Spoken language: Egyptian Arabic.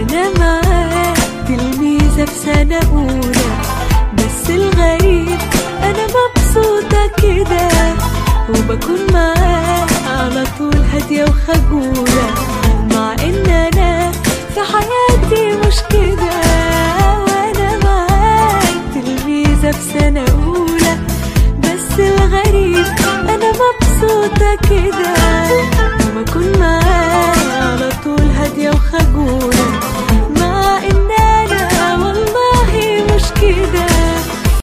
وانا معاه تلميذة في سنة أولى بس الغريب أنا مبسوطة كده وبكون معاه على طول هادية وخجولة مع إن أنا في حياتي مش كده وأنا معاه تلميذة في سنة أولى بس الغريب أنا مبسوطة كده